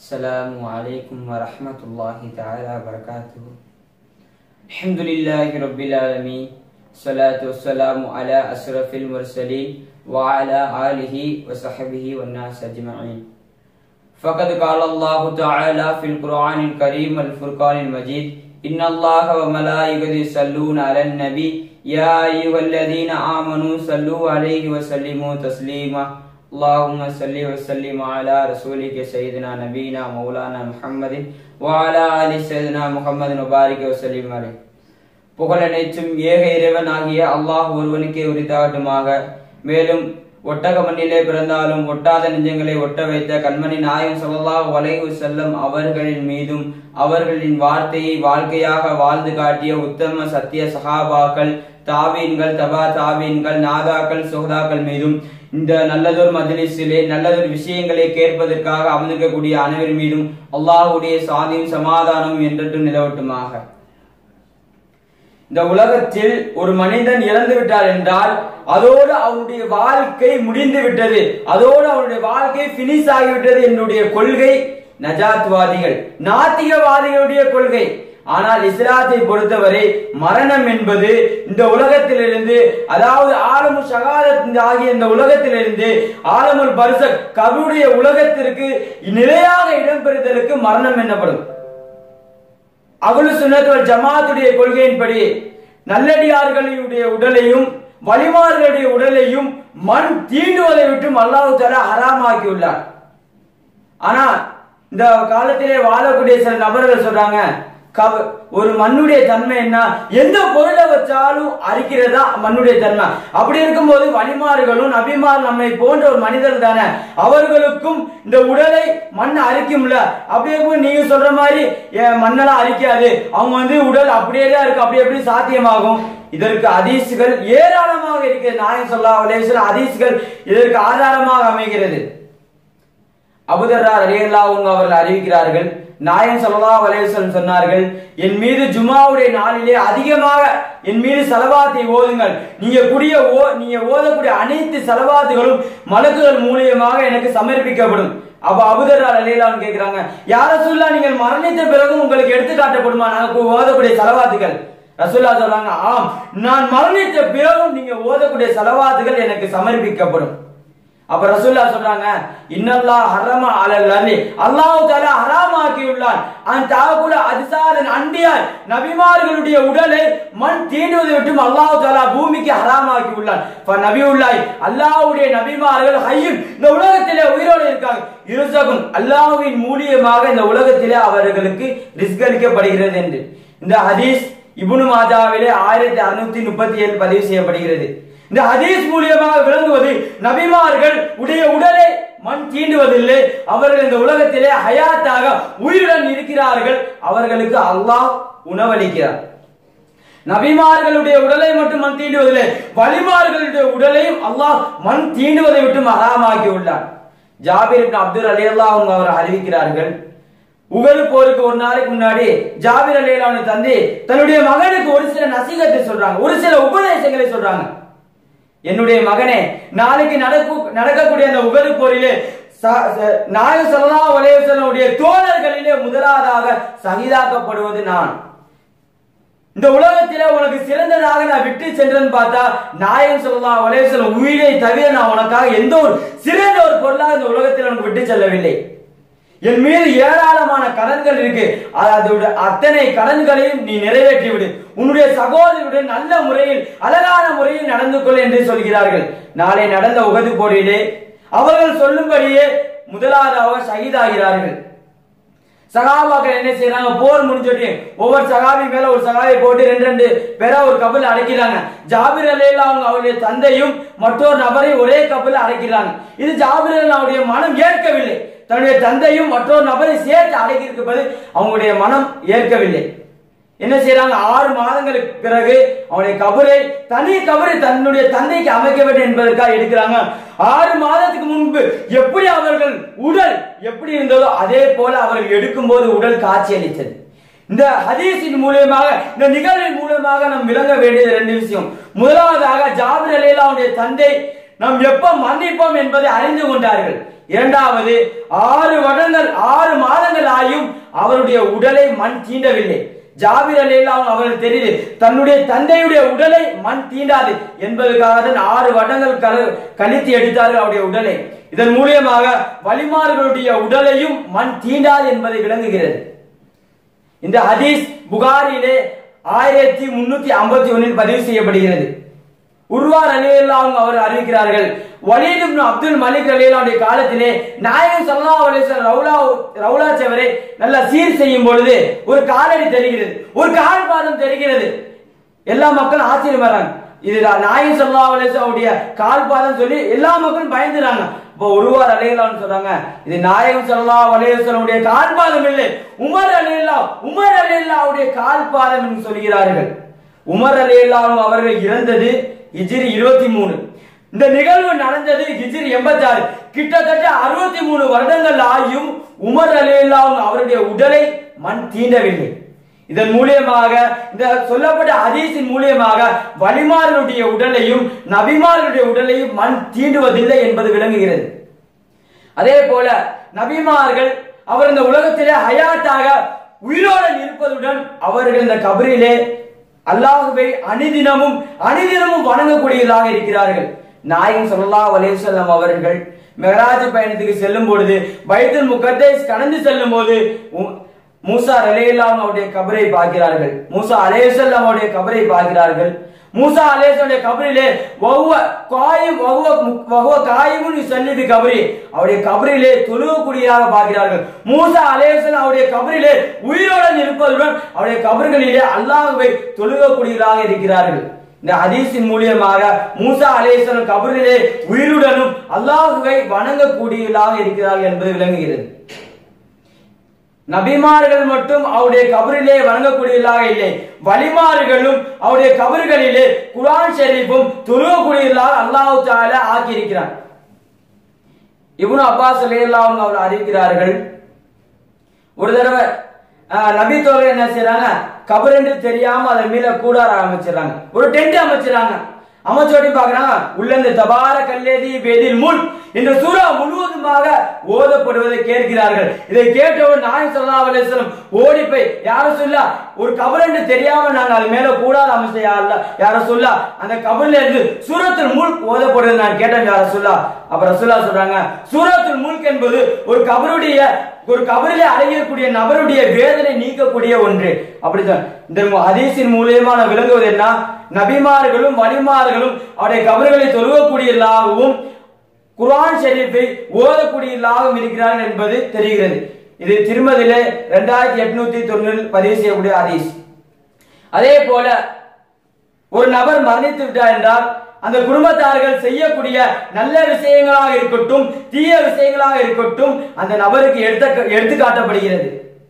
السلام عليكم ورحمة الله تعالى وبركاته الحمد لله رب العالمين الصلاة والسلام على أشرف المرسلين وعلى آله وصحبه والناس أجمعين فقد قال الله تعالى في القرآن الكريم الفرقان المجيد إن الله وملائكته يصلون على النبي يا أيها الذين آمنوا صلوا عليه وسلموا تسليما اللهم صل وسلم على رسولك سيدنا نبينا مولانا محمد وعلى آل سيدنا محمد وبارك وسلم عليه புகழனைத்தும் ஏக இறைவன் ஆகிய அல்லாஹ் ஒருவனுக்கே உரித்தாகட்டுமாக மேலும் ஒட்டக மண்ணிலே பிறந்தாலும் ஒட்டாத நெஞ்சங்களை ஒட்ட வைத்த கண்மணி நாயகம் ஸல்லல்லாஹு அலைஹி வஸல்லம் அவர்களின் மீதும் அவர்களின் வார்த்தையை வாழ்க்கையாக வாழ்ந்து காட்டிய உத்தம சத்திய சஹாபாக்கள் தாவீன்கள் தபா தாவீன்கள் நாதாக்கள் சுகதாக்கள் மீதும் இந்த நல்லதொரு மஜ்லிஸிலே நல்லதொரு விஷயங்களை கேட்பதற்காக அமர்ந்திருக்கக்கூடிய அனைவர் மீதும் அல்லாஹ்வுடைய சாந்தியும் சமாதானமும் என்றென்றும் நிலவட்டுமாக இந்த உலகத்தில் ஒரு மனிதன் இறந்து விட்டார் என்றால் அதோடு அவனுடைய வாழ்க்கை முடிந்து விட்டது அதோடு அவனுடைய வாழ்க்கை பினிஷ் ஆகிவிட்டது என்னுடைய கொள்கை நஜாத்வாதிகள் நாத்திகவாதிகளுடைய கொள்கை ஆனால் இஸ்லாத்தை பொறுத்தவரை மரணம் என்பது இந்த உலகத்திலிருந்து அதாவது ஆலமு சகாதத் ஆகிய இந்த உலகத்திலிருந்து ஆலமுல் பரிசக் கபருடைய உலகத்திற்கு நிலையாக இடம்பெறுதலுக்கு மரணம் என்னப்படும் அகுலு சுனத்துவல் ஜமாத்துடைய கொள்கையின்படி நல்லடியார்களுடைய உடலையும் வலிமார்களுடைய உடலையும் மண் தீண்டுவதை விட்டும் அல்லாஹு தாலா ஹராமாக்கியுள்ளார் ஆனா இந்த காலத்திலே வாழக்கூடிய சில நபர்கள் சொல்றாங்க கவ ஒரு மண்ணுடைய தன்மை என்ன எந்த பொருளை வச்சாலும் அரிக்கிறதா மண்ணுடைய தன்மை அப்படி இருக்கும்போது வழிமாறுகளும் நபிமார் நம்மை போன்ற ஒரு மனிதர் தானே அவர்களுக்கும் இந்த உடலை மண் அரிக்கும்ல அப்படியே போய் நீங்க சொல்ற மாதிரி மண்ணெல்லாம் அரிக்காது அவங்க வந்து உடல் அப்படியே தான் இருக்கு அப்படி எப்படி சாத்தியமாகும் இதற்கு அதீசுகள் ஏராளமாக இருக்கிறது நாயன் சொல்லா அலேஸ்வர அதீசுகள் இதற்கு ஆதாரமாக அமைகிறது அபுதர்ரா ரலியல்லா அவர்கள் அறிவிக்கிறார்கள் நாயன் சல்லா அலேஸ்வரன் சொன்னார்கள் என் மீது ஜுமாவுடைய நாளிலே அதிகமாக என் மீது செலவாத்தை ஓதுங்கள் நீங்க கூடிய ஓ நீங்க ஓதக்கூடிய அனைத்து செலவாத்துகளும் மலக்குகள் மூலியமாக எனக்கு சமர்ப்பிக்கப்படும் அப்ப அபுதர் அலையிலான்னு கேக்குறாங்க யார சொல்லா நீங்கள் மரணித்த பிறகு உங்களுக்கு எடுத்து காட்டப்படுமா நாங்க ஓதக்கூடிய செலவாத்துகள் ரசுல்லா சொல்றாங்க ஆம் நான் மரணித்த பிறகும் நீங்க ஓதக்கூடிய செலவாத்துகள் எனக்கு சமர்ப்பிக்கப்படும் அப்ப ரசூல்லா சொல்றாங்க இன்னல்லா ஹரம அலல்லி அல்லாஹ் தஆலா ஹராமாக்கியுள்ளான் அந்த தாகுல அதிசாரன் அண்டியார் நபிமார்களுடைய உடலை மண் தீண்டுவதை விட்டும் அல்லாஹ் தஆலா பூமிக்கு ஹராமாக்கி உள்ளான் ஃப நபியுல்லாஹ் அல்லாஹ்வுடைய நபிமார்கள் ஹய்யும் இந்த உலகத்திலே உயிரோடு இருக்காங்க இருசகும் அல்லாஹ்வின் மூலியமாக இந்த உலகத்திலே அவர்களுக்கு ரிஸ்க் அளிக்கப்படுகிறது என்று இந்த ஹதீஸ் இப்னு மாஜாவிலே ஆயிரத்தி அறுநூத்தி முப்பத்தி ஏழு பதிவு செய்யப்படுகிறது இந்த ஹதீஸ் மூலியமாக விளங்குவது நபிமார்கள் உடைய உடலை மண் தீண்டுவதில்லை அவர்கள் இந்த உலகத்திலே ஹயாத்தாக உயிருடன் இருக்கிறார்கள் அவர்களுக்கு அல்லாஹ் உணவளிக்கிறார் நபிமார்களுடைய உடலை மட்டும் மண் தீண்டுவதில்லை வலிமார்களுடைய உடலையும் அல்லாஹ் மண் தீண்டுவதை விட்டு மகாமாக்கி உள்ளார் ஜாபிர் அப்துல் அலி அல்லாஹ் அவர் அறிவிக்கிறார்கள் உகது போருக்கு ஒரு நாளைக்கு முன்னாடி ஜாபிர் அலிலான தந்தை தன்னுடைய மகனுக்கு ஒரு சில நசீகத்தை சொல்றாங்க ஒரு சில உபதேசங்களை சொல்றாங்க என்னுடைய மகனே நாளைக்கு நடக்கு நடக்கக்கூடிய அந்த உகது போரிலே நாயக சல்லா வலையசனுடைய தோழர்களிலே முதலாவதாக சகிதாக்கப்படுவது நான் இந்த உலகத்திலே உனக்கு சிறந்ததாக நான் விட்டு சென்றேன்னு பார்த்தா நாயகம் சொல்லா வலையசன் உயிரை தவிர நான் உனக்காக எந்த ஒரு சிறந்த ஒரு பொருளாக இந்த உலகத்தில் உனக்கு விட்டு செல்லவில்லை என் மீது ஏராளமான கடன்கள் இருக்கு அதோட அத்தனை கடன்களையும் நீ நிறைவேற்றி விடு உன்னுடைய சகோதரியுடன் நல்ல முறையில் அழகான முறையில் நடந்து கொள் என்று சொல்கிறார்கள் நாளை நடந்த உகது போரிலே அவர்கள் சொல்லும்படியே முதலாவதாக ஷஹீதாகிறார்கள் சகாபாக்கள் என்ன செய்யறாங்க போர் முடிஞ்சோட்டி ஒவ்வொரு சகாபி மேல ஒரு சகாபி போட்டு ரெண்டு ரெண்டு பேரா ஒரு கப்பல் அடைக்கிறாங்க ஜாபிர் அலையில அவங்க அவருடைய தந்தையும் மற்றொரு நபரை ஒரே கப்பல் அடைக்கிறாங்க இது ஜாபிர் அவருடைய மனம் ஏற்கவில்லை தன்னுடைய தந்தையும் மற்றொரு நபரை சேர்த்து அடைக்கிறதுக்கு அவங்களுடைய மனம் ஏற்கவில்லை என்ன செய்யறாங்க ஆறு மாதங்களுக்கு பிறகு அவனுடைய கபரை தனி கபரை தன்னுடைய தந்தைக்கு அமைக்க வேண்டும் என்பதற்காக எடுக்கிறாங்க ஆறு மாதத்துக்கு முன்பு எப்படி அவர்கள் உடல் எப்படி இருந்ததோ அதே போல அவர்கள் எடுக்கும் போது உடல் காட்சி அளித்தது இந்த ஹதீஸின் மூலியமாக இந்த நிகழ்வின் மூலியமாக நாம் விளங்க வேண்டியது ரெண்டு விஷயம் முதலாவதாக ஜாபிர் அலையில அவனுடைய தந்தை நாம் எப்ப மன்னிப்போம் என்பதை அறிந்து கொண்டார்கள் இரண்டாவது ஆறு வருடங்கள் ஆறு மாதங்கள் ஆயும் அவருடைய உடலை மண் தீண்டவில்லை ஜாபிர் அலிலாம் அவர்கள் தெரியுது தன்னுடைய தந்தையுடைய உடலை மண் தீண்டாது என்பதற்காக தான் ஆறு வருடங்கள் கல- கழித்து எடுத்தார்கள் அவருடைய உடலை இதன் மூலியமாக வலிமார்களுடைய உடலையும் மண் தீண்டாது என்பதை விளங்குகிறது இந்த ஹதீஸ் புகாரிலே ஆயிரத்தி முன்னூத்தி ஐம்பத்தி ஒன்னில் பதிவு செய்யப்படுகிறது உருவார் அலியல்லாம் அவர் அறிவிக்கிறார்கள் வலீத் இப்னு அப்துல் மலிக் அலியல்லாவுடைய காலத்திலே நாயகன் ஸல்லல்லாஹு அலைஹி வஸல்லம் ரவுலா ரவுலா செவரை நல்ல சீர் செய்யும் பொழுது ஒரு காலடி தெரிகிறது ஒரு கால் பாதம் தெரிகிறது எல்லா மக்களும் ஆச்சரியம் வராங்க இது நாயகன் ஸல்லல்லாஹு அலைஹி வஸல்லம் அவருடைய கால் பாதம் சொல்லி எல்லா மக்களும் பயந்துறாங்க இப்போ ஒருவார் அலையலாம்னு சொல்றாங்க இது நாயகம் ஸல்லல்லாஹு அலைஹி வஸல்லம் உடைய கால் பாதம் இல்லை உமர் அலையல்லா உமர் அலையல்லா அவருடைய கால் பாதம் என்று சொல்கிறார்கள் உமர் அலையல்லாவும் அவர்கள் இறந்தது ஹிஜ்ரி இருபத்தி மூணு இந்த நிகழ்வு நடந்தது ஹிஜ்ரி எண்பத்தி ஆறு கிட்டத்தட்ட அறுபத்தி மூணு வருடங்கள் ஆகியும் உமர் அலையல்லாவும் அவருடைய உடலை மண் தீண்டவில்லை இதன் மூலியமாக இந்த சொல்லப்பட்ட ஹதீஸின் மூலியமாக வலிமார்களுடைய உடலையும் நபிமார்களுடைய உடலையும் மண் தீண்டுவதில்லை என்பது விளங்குகிறது அதே போல நபிமார்கள் அவர் இந்த உலகத்திலே ஹயாத்தாக உயிரோடு இருப்பதுடன் அவர்கள் இந்த கபரிலே அல்லாஹுவை அணிதினமும் அணிதினமும் வணங்கக்கூடியதாக இருக்கிறார்கள் நாயகம் ஸல்லல்லாஹு அலைஹி வஸல்லம் அவர்கள் மெஹராஜ் பயணத்துக்கு செல்லும் பொழுது பைத்துல் முகத்தஸ் கடந்து செல்லும் போது உ- மூசா அலையல்லாம் அவருடைய கபரை பார்க்கிறார்கள் மூசா அலேசல்லாம் அவருடைய கபரை பார்க்கிறார்கள் மூசா அலேசனுடைய கபரிலே வகுவ காயும் வகுவ வகுவ காயமும் சன்னிதி கபரி அவருடைய கபரிலே தொழுவக்கூடியதாக பார்க்கிறார்கள் மூசா அலேசன் அவருடைய கபரிலே உயிரோடு இருப்பதுடன் அவருடைய கபர்களிலே அல்லாஹுவை தொழுகக்கூடியதாக இருக்கிறார்கள் இந்த ஹதீஸின் மூலியமாக மூசா அலேசன் கபரிலே உயிருடனும் அல்லாஹுவை வணங்கக்கூடியதாக இருக்கிறார்கள் என்பது விளங்குகிறது நபிமார்கள் மட்டும் அவருடைய கபரிலே வணங்கக்கூடியதாக இல்லை வலிமார்களும் அவருடைய கபர்களிலே குர்ஆன் ஷரீஃபும் துருவக்கூடியதாக அல்லாஹ் தால ஆக்கியிருக்கிறான் இப்னு அப்பாஸ் ரலியல்லாஹு அவர் அறிவிக்கிறார்கள் ஒரு தடவை ஆஹ், நபி தோழர் என்ன செய்றாங்க கபர் என்று தெரியாம அதன் மேல கூடார அமைச்சிடறாங்க ஒரு டென்ட் அமைச்சிடறாங்க அமைச்சோட்டி பாக்குறாங்க உள்ளந்து தபார கல்லேதி வேதில் முன் இந்த சூறா முழுவதுமாக ஓதப்படுவதை கேட்கிறார்கள் இதை கேட்டவுடன் நாயகம் ஸல்லல்லாஹு அலைஹி வஸல்லம் ஓடி போய் யார சொல்லா ஒரு கபர் என்று தெரியாம நாங்க அது மேல கூடார அமைச்ச யாரல யார சொல்லா அந்த கபர்ல இருந்து சூரத்துல் முல்க் ஓதப்படுவதை நான் கேட்டேன் யார சொல்லா அப்ப ரசூல்லா சொல்றாங்க சூரத்துல் முல்க் என்பது ஒரு கபருடைய ஒரு கபரிலே அடையக்கூடிய நபருடைய வேதனை நீக்கக்கூடிய ஒன்று அப்படித்தான் இந்த ஹதீஸின் மூலியமா நான் விளங்குவது என்ன நபிமார்களும் வலிமார்களும் அவருடைய கபர்களை தொழுவக்கூடியதாகவும் குர்ஆன் ஷரீஃபை ஓதக்கூடியதாகவும் இருக்கிறார்கள் என்பது தெரிகிறது இது திருமதியிலே இரண்டாயிரத்தி எட்நூத்தி தொண்ணூறில் பதிவு செய்யக்கூடிய ஹதீஸ் அதே போல ஒரு நபர் மரணித்து விட்டார் என்றால் அந்த குடும்பத்தார்கள் செய்யக்கூடிய நல்ல விஷயங்களாக இருக்கட்டும் தீய விஷயங்களாக இருக்கட்டும் அந்த நபருக்கு எடுத்த எடுத்து காட்டப்படுகிறது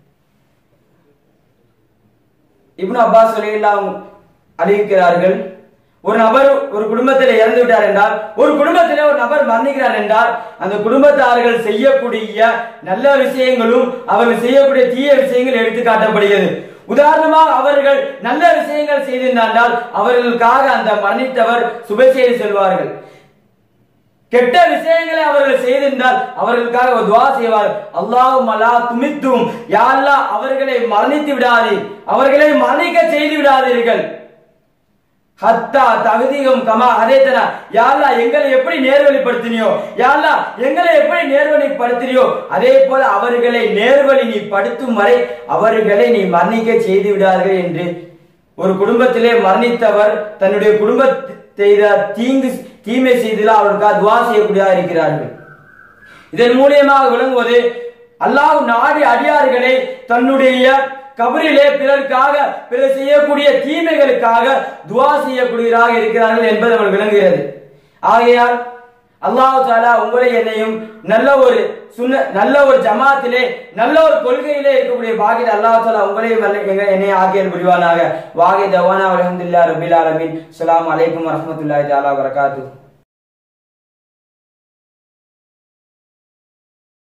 இப்னு அப்பாஸ் ரலியல்லாஹு அறிவிக்கிறார்கள் ஒரு நபர் ஒரு குடும்பத்தில் இறந்து விட்டார் என்றால் ஒரு குடும்பத்தில் ஒரு நபர் மரணிக்கிறார் என்றால் அந்த குடும்பத்தார்கள் செய்யக்கூடிய நல்ல விஷயங்களும் அவர்கள் செய்யக்கூடிய தீய விஷயங்கள் எடுத்து காட்டப்படுகிறது உதாரணமாக அவர்கள் நல்ல விஷயங்கள் செய்திருந்தால் அவர்களுக்காக அந்த மரணித்தவர் சுப செய்தி செல்வார்கள் கெட்ட விஷயங்களை அவர்கள் செய்திருந்தால் அவர்களுக்காக ஒரு துவா செய்வார் அல்லாஹ் மலா துமித்தும் யா அல்லாஹ் அவர்களை மரணித்து விடாதே அவர்களை மரணிக்க செய்து விடாதீர்கள் ஹத்தா தகுதியும் கமா அதேதனா யாழ்லா எங்களை எப்படி நேர்வழிப்படுத்தினியோ யாழ்லா எங்களை எப்படி நேர்வழிப்படுத்தினியோ அதே போல அவர்களை நேர்வழி நீ படுத்தும் வரை அவர்களை நீ மரணிக்க செய்து விடார்கள் என்று ஒரு குடும்பத்திலே மரணித்தவர் தன்னுடைய குடும்ப செய்த தீங்கு தீமை செய்ததில் அவர்களுக்காக துவா செய்யக்கூடியதாக இருக்கிறார்கள் இதன் மூலியமாக விளங்குவது அல்லாஹ் நாடி அடியார்களை தன்னுடைய கபரிலே பிறருக்காக பிறர் செய்யக்கூடிய தீமைகளுக்காக துவா செய்யக்கூடியவராக இருக்கிறார்கள் என்பது அவர்கள் விளங்குகிறது ஆகையால் அல்லாஹ் தாலா உங்களை என்னையும் நல்ல ஒரு சுன்ன நல்ல ஒரு ஜமாத்திலே நல்ல ஒரு கொள்கையிலே இருக்கக்கூடிய பாகித அல்லாஹ் தாலா உங்களையும் நல்ல- எங்க என்னை ஆக்கியல் புரிவானாக வாகி தவானா அலமதுல்லா ரபில் ஆலமின் அஸ்ஸலாமு அலைக்கும் வரஹ்மத்துல்லாஹி தஆலா வரகாத்துஹு